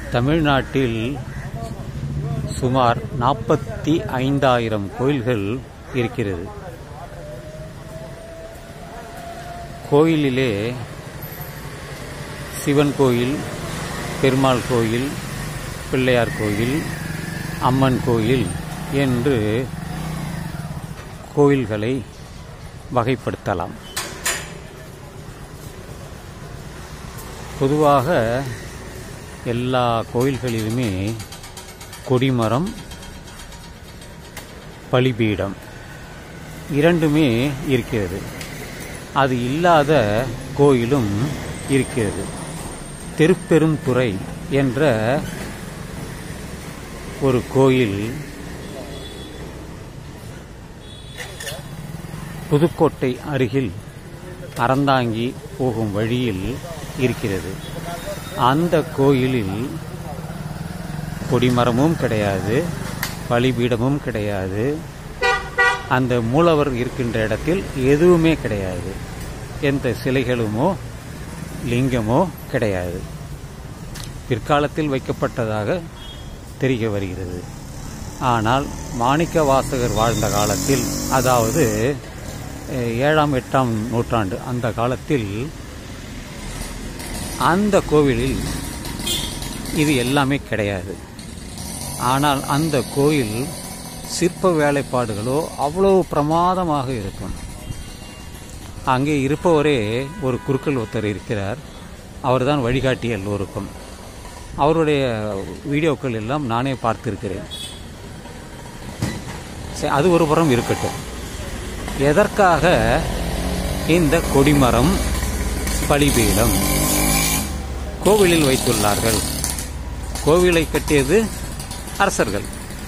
தமிழ்நாட்டில் சுமார் நாற்பத்தி ஐந்தாயிரம் கோயில்கள் இருக்கிறது கோயிலிலே சிவன் கோயில் பெருமாள் கோயில் பிள்ளையார் கோயில் அம்மன் கோயில் என்று கோயில்களை வகைப்படுத்தலாம் பொதுவாக எல்லா கோயில்களிலுமே கொடிமரம் பலிபீடம் இரண்டுமே இருக்கிறது அது இல்லாத கோயிலும் இருக்கிறது திருப்பெருந்துறை என்ற ஒரு கோயில் புதுக்கோட்டை அருகில் அறந்தாங்கி போகும் வழியில் இருக்கிறது அந்த கோயிலில் கொடிமரமும் கிடையாது பலிபீடமும் கிடையாது அந்த மூலவர் இருக்கின்ற இடத்தில் எதுவுமே கிடையாது எந்த சிலைகளுமோ லிங்கமோ கிடையாது பிற்காலத்தில் வைக்கப்பட்டதாக தெரிய வருகிறது ஆனால் மாணிக்க வாசகர் வாழ்ந்த காலத்தில் அதாவது அஹ், ஏழாம் எட்டாம் நூற்றாண்டு அந்த காலத்தில் அந்த கோவிலில் இது எல்லாமே கிடையாது ஆனால் அந்த கோயில் சிற்ப வேலைப்பாடுகளோ அவ்வளவு பிரமாதமாக இருக்கும் அங்கே இருப்பவரே ஒரு குருக்கள் ஒருத்தர் இருக்கிறார் அவர்தான் வழிகாட்டி எல்லோருக்கும் அவருடைய வீடியோக்கள் எல்லாம் நானே பார்த்திருக்கிறேன் சரி, அது ஒரு புறம் இருக்கட்டும் எதற்காக இந்த கொடிமரம் பலிபீடம் கோவிலில் வைத்துள்ளார்கள் கோவிலை கட்டியது அரசர்கள்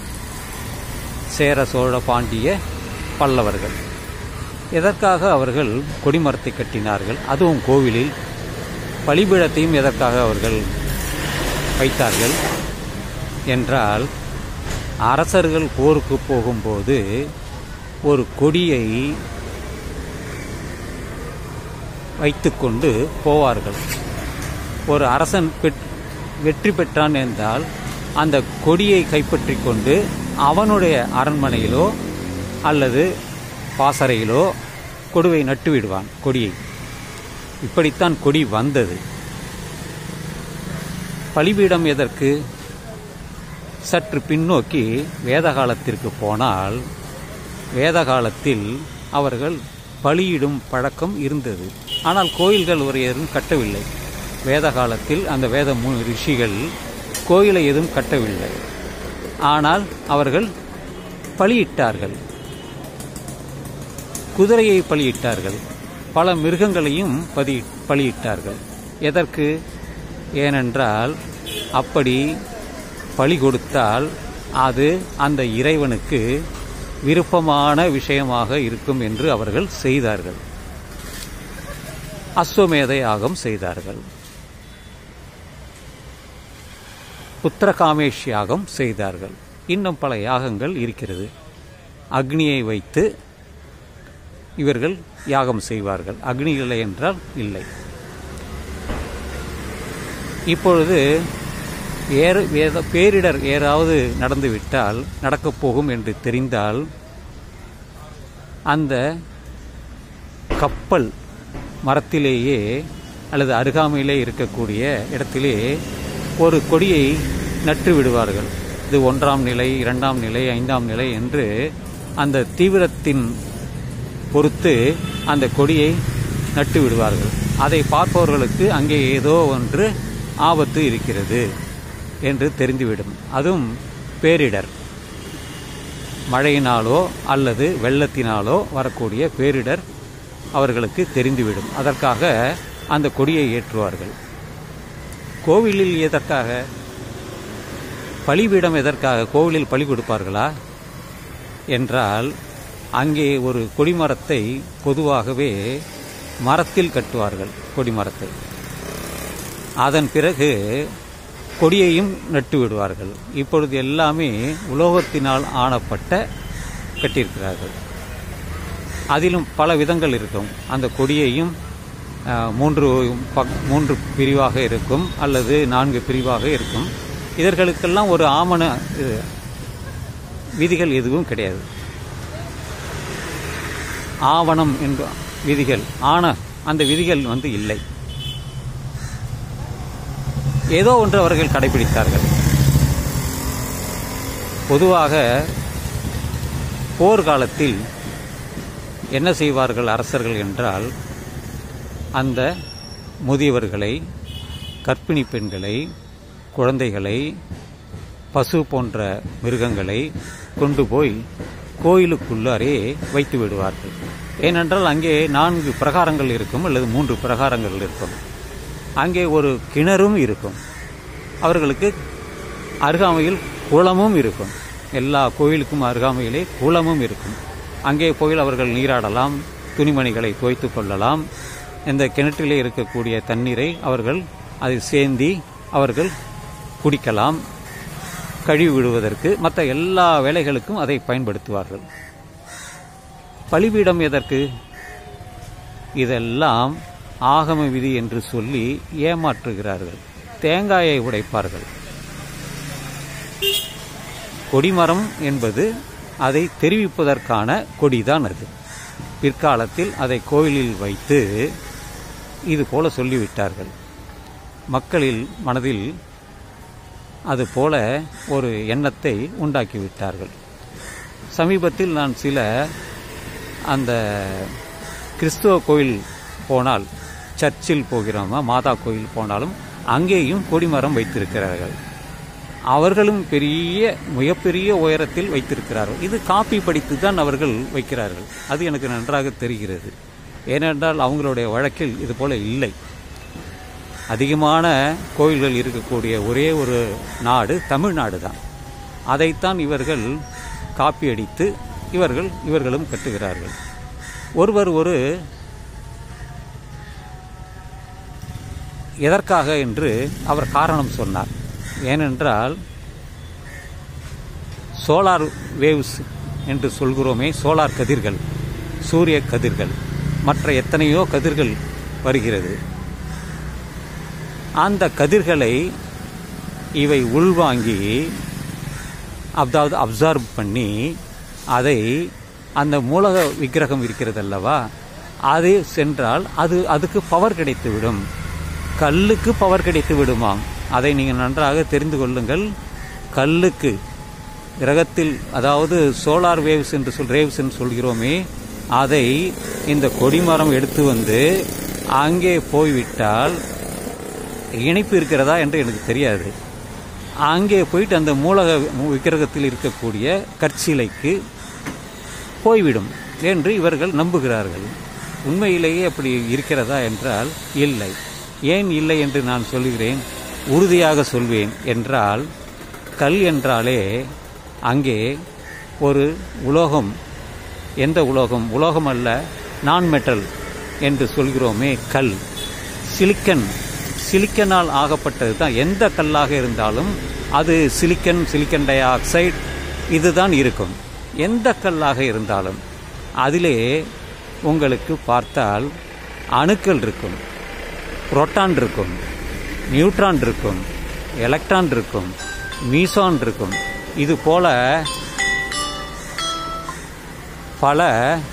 சேர சோழ பாண்டிய பல்லவர்கள் எதற்காக அவர்கள் கொடிமரத்தை கட்டினார்கள் அதுவும் கோவிலில் பலிபீடத்தையும் எதற்காக அவர்கள் வைத்தார்கள் என்றால் அரசர்கள் போருக்கு போகும்போது ஒரு கொடியை வைத்துக்கொண்டு போவார்கள் ஒரு அரசன் பெற்- வெற்றி பெற்றான் என்றால் அந்த கொடியை கைப்பற்றி கொண்டு அவனுடைய அரண்மனையிலோ அல்லது பாசறையிலோ கொடுவை நட்டு விடுவான் கொடியை இப்படித்தான் கொடி வந்தது பலிபீடம் எதற்கு சற்று பின்னோக்கி வேத காலத்திற்கு போனால் வேத காலத்தில் அவர்கள் பலியிடும் பழக்கம் இருந்தது ஆனால் கோயில்கள் ஒரு எதுவும் கட்டவில்லை வேத காலத்தில் அந்த வேத மு- ரிஷிகள் கோயிலை எதுவும் கட்டவில்லை ஆனால் அவர்கள் பலியிட்டார்கள் குதிரையை பலியிட்டார்கள் பல மிருகங்களையும் பதி பலியிட்டார்கள் எதற்கு ஏனென்றால் அப்படி பலி கொடுத்தால் அது அந்த இறைவனுக்கு விருப்பமான விஷயமாக இருக்கும் என்று அவர்கள் செய்தார்கள் அஸ்வமேத யாகம் செய்தார்கள் புத்திரகாமேஷ் யாகம் செய்தார்கள் இன்னும் பல யாகங்கள் இருக்கிறது அக்னியை வைத்து இவர்கள் யாகம் செய்வார்கள் அக்னி இல்லை என்றால் இல்லை இப்பொழுது ஏறு வேத பேரிடர் ஏதாவது நடந்துவிட்டால் நடக்கப் போகும் என்று தெரிந்தால் அந்த கப்பல் மரத்திலேயே அல்லது அருகாமையிலே இருக்கக்கூடிய இடத்திலே ஒரு கொடியை நட்டு விடுவார்கள் இது ஒன்றாம் நிலை இரண்டாம் நிலை ஐந்தாம் நிலை என்று அந்த தீவிரத்தின் பொறுத்து அந்த கொடியை நட்டு விடுவார்கள் அதை பார்ப்பவர்களுக்கு அங்கே ஏதோ ஒன்று ஆபத்து இருக்கிறது என்று தெரிந்துவிடும் அதுவும் பேரிடர் மழையினாலோ அல்லது வெள்ளத்தினாலோ வரக்கூடிய பேரிடர் அவர்களுக்கு தெரிந்துவிடும் அதற்காக அந்த கொடியை ஏற்றுவார்கள் கோவிலில் எதற்காக பலிபீடம் எதற்காக கோவிலில் பலி கொடுப்பார்களா என்றால் அங்கே ஒரு கொடிமரத்தை பொதுவாகவே மரத்தில் கட்டுவார்கள் கொடிமரத்தை அதன் பிறகு கொடியையும் நட்டு விடுவார்கள் இப்பொழுது எல்லாமே உலோகத்தினால் ஆனப்பட்ட கட்டியிருக்கிறார்கள் அதிலும் பல விதங்கள் இருக்கும் அந்த கொடியையும் அஹ், மூன்று பக் மூன்று பிரிவாக இருக்கும் அல்லது நான்கு பிரிவாக இருக்கும் இதர்களுக்கெல்லாம் ஒரு ஆமண இது, விதிகள் எதுவும் கிடையாது ஆவணம் என்ற விதிகள் ஆன அந்த விதிகள் வந்து இல்லை ஏதோ ஒன்று அவர்கள் கடைபிடித்தார்கள் பொதுவாக போர்க்காலத்தில் என்ன செய்வார்கள் அரசர்கள் என்றால் அந்த முதியவர்களை கர்ப்பிணி பெண்களை குழந்தைகளை பசு போன்ற மிருகங்களை கொண்டு போய் கோயிலுக்குள்ளாரே வைத்து விடுவார்கள் ஏனென்றால் அங்கே நான்கு பிரகாரங்கள் இருக்கும் அல்லது மூன்று பிரகாரங்கள் இருக்கும் அங்கே ஒரு கிணறும் இருக்கும் அவர்களுக்கு அருகாமையில் குளமும் இருக்கும் எல்லா கோயிலுக்கும் அருகாமையிலே குளமும் இருக்கும் அங்கே போய் அவர்கள் நீராடலாம் துணிமணிகளை துவைத்து கொள்ளலாம் இந்த கிணற்றிலே இருக்கக்கூடிய தண்ணீரை அவர்கள் அதில் சேந்தி அவர்கள் குடிக்கலாம் கழுவி விடுவதற்கு மற்ற எல்லா வேலைகளுக்கும் அதை பயன்படுத்துவார்கள் பலிபீடம் எதற்கு இதெல்லாம் ஆகம விதி என்று சொல்லி ஏமாற்றுகிறார்கள் தேங்காயை உடைப்பார்கள் கொடிமரம் என்பது அதை தெரிவிப்பதற்கான கொடிதான் அது பிற்காலத்தில் அதை கோயிலில் வைத்து இது போல சொல்லிவிட்டார்கள் மக்களில் மனதில் அது போல ஒரு எண்ணத்தை உண்டாக்கிவிட்டார்கள் சமீபத்தில் நான் சில அந்த கிறிஸ்துவ கோயில் போனால் சர்ச்சில் போகிறோமா மாதா கோயில் போனாலும் அங்கேயும் கொடிமரம் வைத்திருக்கிறார்கள் அவர்களும் பெரிய மிகப்பெரிய உயரத்தில் வைத்திருக்கிறார்கள் இது காப்பி படித்து தான் அவர்கள் வைக்கிறார்கள் அது எனக்கு நன்றாக தெரிகிறது ஏனென்றால் அவங்களுடைய வழக்கில் இது போல இல்லை அதிகமான கோயில்கள் இருக்கக்கூடிய ஒரே ஒரு நாடு தமிழ்நாடு தான் அதைத்தான் இவர்கள் காப்பி அடித்து இவர்கள் இவர்களும் கட்டுகிறார்கள் ஒருவர் ஒரு எதற்காக என்று அவர் காரணம் சொன்னார் ஏனென்றால் சோலார் வேவ்ஸ் என்று சொல்கிறோமே சோலார் கதிர்கள் சூரிய கதிர்கள் மற்ற எத்தனையோ கதிர்கள் வருகிறது அந்த கதிர்களை இவை உள்வாங்கி அதாவது அப்சார்ப் பண்ணி அதை அந்த மூலக விக்கிரகம் இருக்கிறது அல்லவா அது சென்றால் அது அதுக்கு பவர் கிடைத்து விடும் கல்லுக்கு பவர் கிடைத்து விடுமாம் அதை நீங்கள் நன்றாக தெரிந்து கொள்ளுங்கள் கல்லுக்கு கிரகத்தில் அதாவது சோலார் வேவ்ஸ் என்று சொல் ரேவ்ஸ் என்று சொல்கிறோமே அதை இந்த கொடிமரம் எடுத்து வந்து அங்கே போய்விட்டால் இணைப்பு இருக்கிறதா என்று எனக்கு தெரியாது அங்கே போயிட்டு அந்த மூலக விக்கிரகத்தில் இருக்கக்கூடிய கற்சிலைக்கு போய்விடும் என்று இவர்கள் நம்புகிறார்கள் உண்மையிலேயே அப்படி இருக்கிறதா என்றால் இல்லை ஏன் இல்லை என்று நான் சொல்கிறேன் உறுதியாக சொல்வேன் என்றால் கல் என்றாலே அங்கே ஒரு உலோகம் எந்த உலோகம் உலோகம் அல்ல நான் மெட்டல் என்று சொல்கிறோமே கல் சிலிக்கன் சிலிக்கனால் ஆகப்பட்டது தான் எந்த கல்லாக இருந்தாலும் அது சிலிக்கன் சிலிக்கன் டை ஆக்சைடு இதுதான் இருக்கும் எந்த கல்லாக இருந்தாலும் அதிலே உங்களுக்கு பார்த்தால் அணுக்கள் இருக்கும் புரோட்டான் இருக்கும் நியூட்ரான் இருக்கும் எலக்ட்ரான் இருக்கும் மீசான் இருக்கும் இது போல பல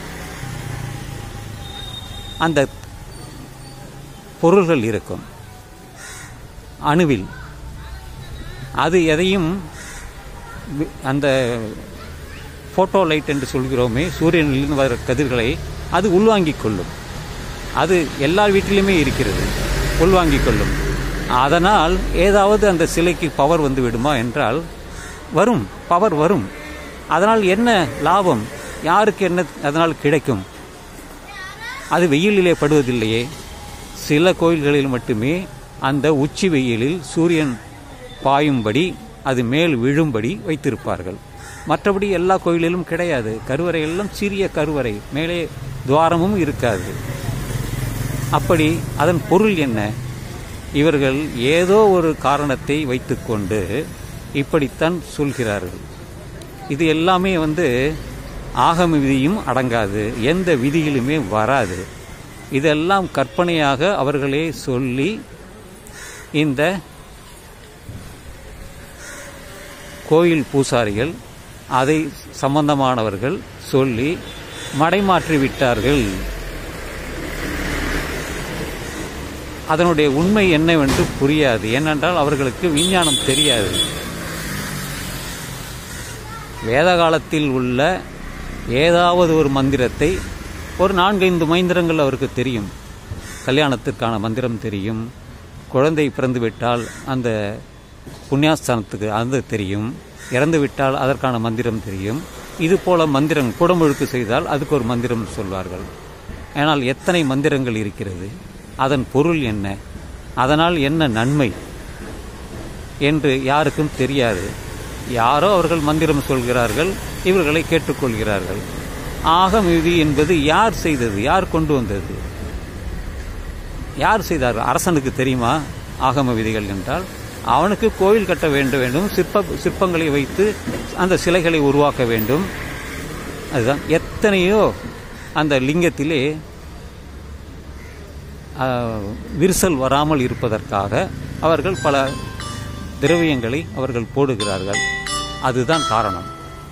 அந்த பொருள்கள் இருக்கும் அணுவில் அது எதையும் வி- அந்த ஃபோட்டோ லைட் என்று சொல்கிறோமே சூரியனிலிருந்து வர கதிர்களை அது உள்வாங்கிக் கொள்ளும் அது எல்லா வீட்டிலுமே இருக்கிறது உள்வாங்கிக் கொள்ளும் அதனால் ஏதாவது அந்த சிலைக்கு பவர் வந்து விடுமா என்றால் வரும் பவர் வரும் அதனால் என்ன லாபம் யாருக்கு என்ன அதனால் கிடைக்கும் அது வெயிலிலே படுவதில்லையே சில கோயில்களில் மட்டுமே அந்த உச்சி வெயிலில் சூரியன் பாயும்படி அது மேல் விழும்படி வைத்திருப்பார்கள் மற்றபடி எல்லா கோயிலிலும் கிடையாது கருவறை எல்லாம் சிறிய கருவறை மேலே துவாரமும் இருக்காது அப்படி அதன் பொருள் என்ன இவர்கள் ஏதோ ஒரு காரணத்தை வைத்துக்கொண்டு இப்படித்தான் சொல்கிறார்கள் இது எல்லாமே வந்து ஆகம விதியும் அடங்காது எந்த விதியிலுமே வராது இதெல்லாம் கற்பனையாக அவர்களே சொல்லி இந்த கோயில் பூசாரிகள் அதை சம்பந்தமானவர்கள் சொல்லி மடைமாற்றி விட்டார்கள் அதனுடைய உண்மை என்னவென்று புரியாது ஏனென்றால் அவர்களுக்கு விஞ்ஞானம் தெரியாது வேத காலத்தில் உள்ள ஏதாவது ஒரு மந்திரத்தை ஒரு நான்கைந்து மந்திரங்கள் அவருக்கு தெரியும் கல்யாணத்திற்கான மந்திரம் தெரியும் குழந்தை பிறந்து விட்டால் அந்த புண்ணியாஸ்தானத்துக்கு அது தெரியும் இறந்து விட்டால் அதற்கான மந்திரம் தெரியும் இது போல மந்திரம் குடமுழுக்கு செய்தால் அதுக்கு ஒரு மந்திரம் சொல்வார்கள் ஆனால் எத்தனை மந்திரங்கள் இருக்கிறது அதன் பொருள் என்ன அதனால் என்ன நன்மை என்று யாருக்கும் தெரியாது யாரோ அவர்கள் மந்திரம் சொல்கிறார்கள் இவர்களை கேட்டுக்கொள்கிறார்கள் ஆகம் விதி என்பது யார் செய்தது யார் கொண்டு வந்தது யார் செய்தார்கள் அரசனுக்கு தெரியுமா ஆகம விதிகள் என்றால் அவனுக்கு கோயில் கட்ட வேண்ட வேண்டும் சிற்ப சிற்பங்களை வைத்து அந்த சிலைகளை உருவாக்க வேண்டும் அதுதான் எத்தனையோ அந்த லிங்கத்திலே ஆஹ், விரிசல் வராமல் இருப்பதற்காக அவர்கள் பல திரவியங்களை அவர்கள் போடுகிறார்கள் அதுதான் காரணம்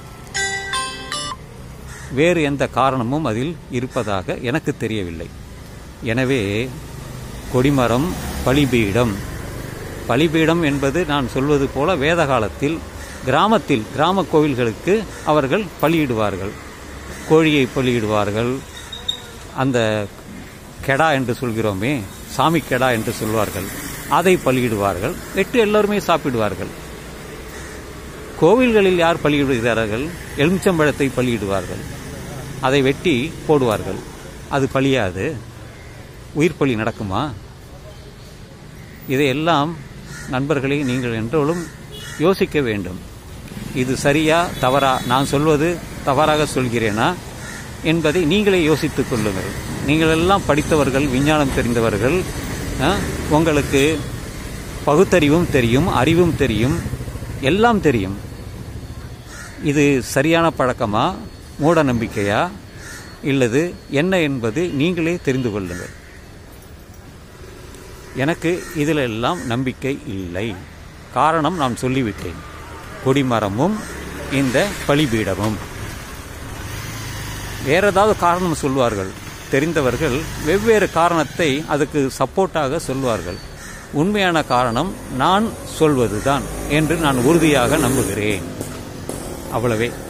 வேறு எந்த காரணமும் அதில் இருப்பதாக எனக்கு தெரியவில்லை எனவே கொடிமரம் பலிபீடம் பலிபீடம் என்பது நான் சொல்வது போல வேத காலத்தில் கிராமத்தில் கிராம கோவில்களுக்கு அவர்கள் பலியிடுவார்கள் கோழியை பலியிடுவார்கள் அந்த கெடா என்று சொல்கிறோமே சாமி கெடா என்று சொல்வார்கள் அதை பலியிடுவார்கள் வெட்டு எல்லோருமே சாப்பிடுவார்கள் கோவில்களில் யார் பலியிடுகிறார்கள் எலுமிச்சம்பழத்தை பலியிடுவார்கள் அதை வெட்டி போடுவார்கள் அது பலியாது உயிர் பலி நடக்குமா இதையெல்லாம் நண்பர்களே நீங்கள் என்றாலும் யோசிக்க வேண்டும் இது சரியா தவறா நான் சொல்வது தவறாக சொல்கிறேனா என்பதை நீங்களே யோசித்துக் கொள்ளுங்கள் நீங்கள் எல்லாம் படித்தவர்கள் விஞ்ஞானம் தெரிந்தவர்கள் ஆ, உங்களுக்கு பகுத்தறிவும் தெரியும் அறிவும் தெரியும் எல்லாம் தெரியும் இது சரியான பழக்கமா மூட நம்பிக்கையா இல்லது என்ன என்பது நீங்களே தெரிந்து கொள்ளுங்கள் எனக்கு இதில் எல்லாம் நம்பிக்கை இல்லை காரணம் நான் சொல்லிவிட்டேன் கொடிமரமும் இந்த பலிபீடமும் வேற ஏதாவது காரணம் சொல்வார்கள் தெரிந்தவர்கள் வெவ்வேறு காரணத்தை அதுக்கு சப்போர்ட்டாக சொல்வார்கள் உண்மையான காரணம் நான் சொல்வதுதான் என்று நான் உறுதியாக நம்புகிறேன் அவ்வளவே